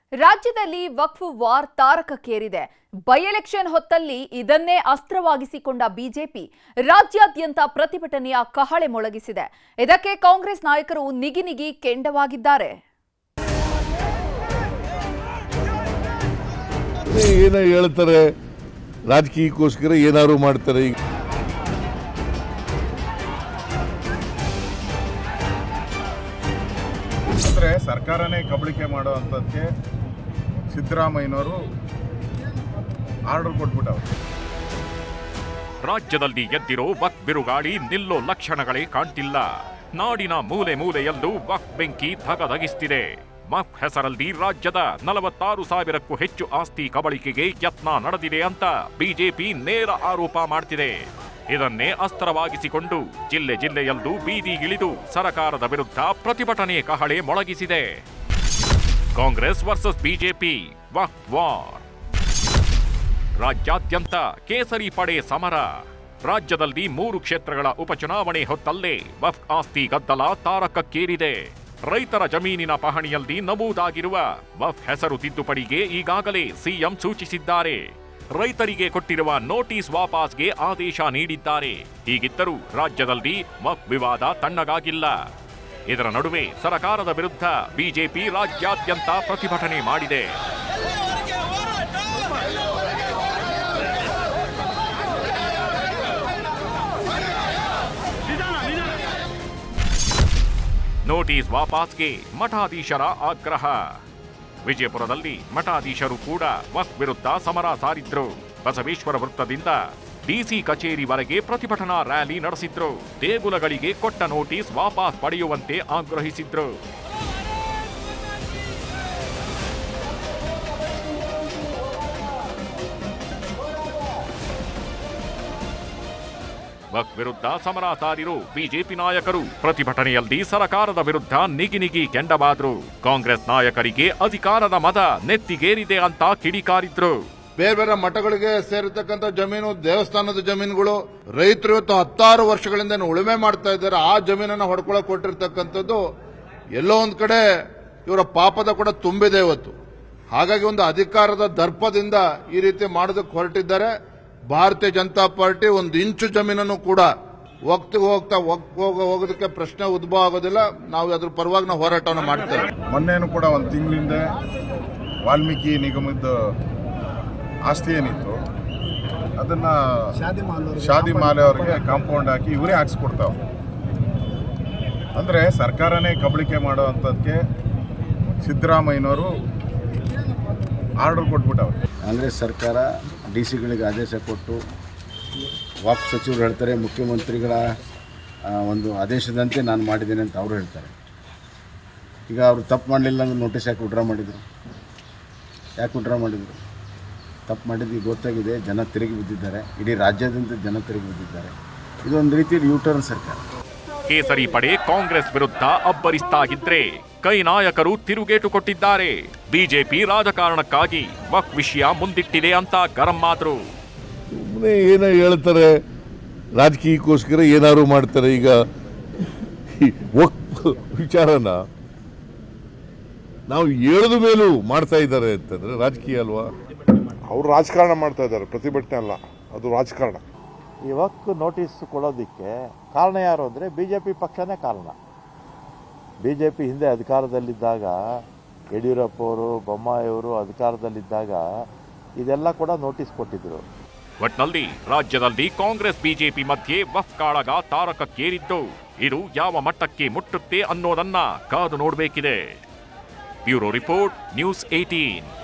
ರಾಜ್ಯದಲ್ಲಿ ವಕ್ಫ್ ವಾರ್ ತಾರಕಕ್ಕೇರಿದೆ by election ಹೊತ್ತಲ್ಲಿ ಇದನ್ನೇ ಅಸ್ತ್ರವಾಗಿಸಿಕೊಂಡ ಬಿಜೆಪಿ ರಾಜ್ಯಾದ್ಯಂತ ಪ್ರತಿಭಟನೆಯ ಕಹಳೆ ಮೊಳಗಿಸಿದೆ ಇದಕ್ಕೆ ಕಾಂಗ್ರೆಸ್ ನಾಯಕರು ನಿಗಿನಿಗಿ ಕೆಂಡವಾಗಿದ್ದಾರೆ ಏನೋ ಹೇಳ್ತಾರೆ ರಾಜಕೀಯಕ್ಕೋಸ್ಕರ ಏನಾದ್ರು ಮಾಡ್ತಾರೆ ಈಗ ಅಂದರೆ ಸರ್ಕಾರನೇ ಕಬಳಿಕೆ ಮಾಡುವಂಥದ್ದಕ್ಕೆ ಸಿದ್ದರಾಮಯ್ಯನವರು ಆರ್ಡರ್ ಕೊಟ್ಬಿಟ್ಟವ್ರು ರಾಜ್ಯದಲ್ಲಿ ಎದ್ದಿರೋ ವಕ್ ಬಿರುಗಾಳಿ ನಿಲ್ಲೋ ಲಕ್ಷಣಗಳೇ ಕಾಣ್ತಿಲ್ಲ ನಾಡಿನ ಮೂಲೆ ಮೂಲೆಯಲ್ಲೂ ವಕ್ ಬೆಂಕಿ ಧಗಧಗಿಸ್ತಿದೆ ವಕ್ ಹೆಸರಲ್ಲಿ ರಾಜ್ಯದ ನಲವತ್ತಾರು ಸಾವಿರಕ್ಕೂ ಹೆಚ್ಚು ಆಸ್ತಿ ಕಬಳಿಕೆಗೆ ಯತ್ನ ನಡೆದಿದೆ ಅಂತ ಬಿಜೆಪಿ ನೇರ ಆರೋಪ ಮಾಡ್ತಿದೆ ಇದನ್ನೇ ಅಸ್ತ್ರವಾಗಿಸಿಕೊಂಡು ಜಿಲ್ಲೆ ಜಿಲ್ಲೆಯಲ್ಲೂ ಬೀದಿ ಇಳಿದು ಸರಕಾರದ ವಿರುದ್ಧ ಪ್ರತಿಭಟನೆ ಕಹಳೆ ಮೊಳಗಿಸಿದೆ Congress versus BJP Waqf war ರಾಜ್ಯಾದ್ಯಂತ ಕೇಸರಿ ಪಡೆ ಸಮರ ರಾಜ್ಯದಲ್ಲಿ ಮೂರು ಕ್ಷೇತ್ರಗಳ ಉಪಚುನಾವಣೆ ಹೊತ್ತಲ್ಲೇ ವಫ್ ಆಸ್ತಿ ಗದ್ದಲ ತಾರಕಕ್ಕೇರಿದೆ ರೈತರ ಜಮೀನಿನ ಪಹಣಿಯಲ್ಲಿ ನಮೂದಾಗಿರುವ ವಫ್ ಹೆಸರು ತಿದ್ದುಪಡಿಗೆ ಈಗಾಗಲೇ ಸಿಎಂ ಸೂಚಿಸಿದ್ದಾರೆ ರೈತರಿಗೆ ಕೊಟ್ಟಿರುವ ನೋಟಿಸ್ ವಾಪಸ್ಗೆ ಆದೇಶ ನೀಡಿದ್ದಾರೆ ಹೀಗಿದ್ದರೂ ರಾಜ್ಯದಲ್ಲಿ ವಫ್ ವಿವಾದ ತಣ್ಣಗಾಗಿಲ್ಲ ಇದರ ನಡುವೆ ಸರಕಾರದ ವಿರುದ್ಧ ಬಿಜೆಪಿ ರಾಜ್ಯಾದ್ಯಂತ ಪ್ರತಿಭಟನೆ ಮಾಡಿದೆ ನೋಟಿಸ್ ವಾಪಸ್ಗೆ ಮಠಾಧೀಶರ ಆಗ್ರಹ ವಿಜಯಪುರದಲ್ಲಿ ಮಠಾಧೀಶರು ಕೂಡ ವಕ್ ವಿರುದ್ಧ ಸಮರ ಸಾರಿದ್ರು ಬಸವೇಶ್ವರ ವೃತ್ತದಿಂದ ಡಿಸಿ ಕಚೇರಿವರೆಗೆ ಪ್ರತಿಭಟನಾ ರ್ಯಾಲಿ ನಡೆಸಿದ್ರು ದೇಗುಲಗಳಿಗೆ ಕೊಟ್ಟ ನೋಟಿಸ್ ವಾಪಸ್ ಪಡೆಯುವಂತೆ ಆಗ್ರಹಿಸಿದ್ರು ವಕ್ ವಿರುದ್ಧ ಸಮರ ಸಾರಿರು ಬಿಜೆಪಿ ನಾಯಕರು ಪ್ರತಿಭಟನೆಯಲ್ಲಿ ಸರಕಾರದ ವಿರುದ್ಧ ನಿಗಿನಿಗಿ ಕೆಂಡವಾದ್ರು ಕಾಂಗ್ರೆಸ್ ನಾಯಕರಿಗೆ ಅಧಿಕಾರದ ಮದ ನೆತ್ತಿಗೇರಿದೆ ಅಂತ ಕಿಡಿಕಾರಿದ್ರು ಬೇರೆ ಬೇರೆ ಮಠಗಳಿಗೆ ಸೇರಿರ್ತಕ್ಕಂಥ ಜಮೀನು ದೇವಸ್ಥಾನದ ಜಮೀನುಗಳು ರೈತರು ಇವತ್ತು ಹತ್ತಾರು ವರ್ಷಗಳಿಂದ ಏನು ಉಳುಮೆ ಮಾಡ್ತಾ ಇದ್ದಾರೆ ಆ ಜಮೀನನ್ನ ಹೊಡ್ಕೊಳಕ್ ಕೊಟ್ಟಿರ್ತಕ್ಕಂಥದ್ದು ಎಲ್ಲೋ ಒಂದ್ ಕಡೆ ಇವರ ಪಾಪದ ಕೂಡ ತುಂಬಿದೆ ಇವತ್ತು ಹಾಗಾಗಿ ಒಂದು ಅಧಿಕಾರದ ದರ್ಪದಿಂದ ಈ ರೀತಿ ಮಾಡೋದಕ್ಕೆ ಹೊರಟಿದ್ದಾರೆ ಭಾರತೀಯ ಜನತಾ ಪಾರ್ಟಿ ಒಂದು ಇಂಚು ಜಮೀನನ್ನು ಕೂಡ ಹೋಗ್ತಾ ಹೋಗ್ತಾ ಹೋಗ್- ಹೋಗ- ಹೋಗೋದಕ್ಕೆ ಪ್ರಶ್ನೆ ಉದ್ಭವ ಆಗೋದಿಲ್ಲ ನಾವು ಅದ್ರ ಪರವಾಗಿ ನಾವು ಹೋರಾಟವನ್ನು ಮಾಡ್ತೇವೆ ಮೊನ್ನೆನೂ ಕೂಡ ಒಂದು ತಿಂಗಳಿಂದ ವಾಲ್ಮೀಕಿ ನಿಗಮದ ಆಸ್ತಿ ಏನಿತ್ತು ಅದನ್ನ ಶಾದಿ ಮಾಲೆ ಅವರಿಗೆ ಕಾಂಪೌಂಡ್ ಹಾಕಿ ಇವರೇ ಹಾಕ್ಸ್ಕೊಡ್ತಾವೆ ಅಂದರೆ ಸರ್ಕಾರನೇ ಕಬಳಿಕೆ ಮಾಡುವಂಥದ್ದಕ್ಕೆ ಸಿದ್ದರಾಮಯ್ಯನವರು ಆರ್ಡರ್ ಕೊಟ್ಬಿಟ್ಟವ್ರು ಕಾಂಗ್ರೆಸ್ ಸರ್ಕಾರ ಡಿ ಸಿಗಳಿಗೆ ಆದೇಶ ಕೊಟ್ಟು ವಾಕ್ ಸಚಿವರು ಹೇಳ್ತಾರೆ ಮುಖ್ಯಮಂತ್ರಿಗಳ ಆ, ಒಂದು ಆದೇಶದಂತೆ ನಾನು ಮಾಡಿದ್ದೇನೆ ಅಂತ ಅವರು ಹೇಳ್ತಾರೆ ಈಗ ಅವರು ತಪ್ಪು ಮಾಡಲಿಲ್ಲ ಅಂದ್ರೆ ನೋಟಿಸ್ ಯಾಕೆ ವಿಡ್ರಾ ಮಾಡಿದರು ಯಾಕೆ ವಿಡ್ರಾ ಮಾಡಿದರು ತಪ್ಪು ಮಾಡಿದ್ದು ಈಗ ಗೊತ್ತಾಗಿದೆ ಜನ ತಿರುಗಿ ಬಿದ್ದಿದ್ದಾರೆ ಇಡೀ ರಾಜ್ಯಾದ್ಯಂತ ಜನ ತಿರುಗಿ ಬಿದ್ದಿದ್ದಾರೆ ಇದೊಂದು ರೀತಿಯಲ್ಲಿ ಯೂಟರ್ನ್ ಸರ್ಕಾರ ಕೇಸರಿ ಪಡೆ ಕಾಂಗ್ರೆಸ್ ವಿರುದ್ಧ ಅಬ್ಬರಿಸ್ತಾಗಿದ್ರೆ ಕೈ ನಾಯಕರು ತಿರುಗೇಟು ಕೊಟ್ಟಿದ್ದಾರೆ ಬಿಜೆಪಿ ರಾಜಕಾರಣಕ್ಕಾಗಿ ವಕ್ ವಿಷಯ ಮುಂದಿಟ್ಟಿದೆ ಅಂತ ಗರಂ ಆದ್ರು ಸುಮ್ಮನೆ ಏನೋ ಹೇಳ್ತಾರೆ ರಾಜಕೀಯಕ್ಕೋಸ್ಕರ ಏನಾದ್ರು ಮಾಡ್ತಾರೆ ಈಗ ಈ ವಕ್ಫ್ ವಿಚಾರನ ನಾವು ಹೇಳಿದ ಮೇಲೂ ಮಾಡ್ತಾ ಇದ್ದಾರೆ ಅಂತಂದ್ರೆ ರಾಜಕೀಯ ಅಲ್ವಾ ಅವರು ರಾಜಕಾರಣ ಮಾಡ್ತಾ ಇದ್ದಾರೆ ಪ್ರತಿಭಟನೆ ಅಲ್ಲ ಅದು ರಾಜಕಾರಣ ಇವತ್ತು ನೋಟಿಸ್ ಕೊಡೋದಕ್ಕೆ ಕಾರಣ ಯಾರು ಅಂದರೆ ಬಿ ಜೆ ಪಿ ಪಕ್ಷನೇ ಕಾರಣ ಬಿ ಜೆ ಪಿ ಹಿಂದೆ ಅಧಿಕಾರದಲ್ಲಿದ್ದಾಗ ಯಡಿಯೂರಪ್ಪ ಅವರು ಬೊಮ್ಮಾಯಿಯವರು ಅಧಿಕಾರದಲ್ಲಿದ್ದಾಗ ಇದೆಲ್ಲ ಕೂಡ ನೋಟಿಸ್ ಕೊಟ್ಟಿದ್ರು ಒಟ್ನಲ್ಲಿ ರಾಜ್ಯದಲ್ಲಿ ಕಾಂಗ್ರೆಸ್ ಬಿಜೆಪಿ ಮಧ್ಯೆ ವಫ್ ಕಾಳಗ ತಾರಕಕ್ಕೇರಿದ್ದು ಇದು ಯಾವ ಮಟ್ಟಕ್ಕೆ ಮುಟ್ಟುತ್ತೆ ಅನ್ನೋದನ್ನ ಕಾದು ನೋಡಬೇಕಿದೆ ಬ್ಯೂರೋ ರಿಪೋರ್ಟ್ ನ್ಯೂಸ್ ಏಟೀನ್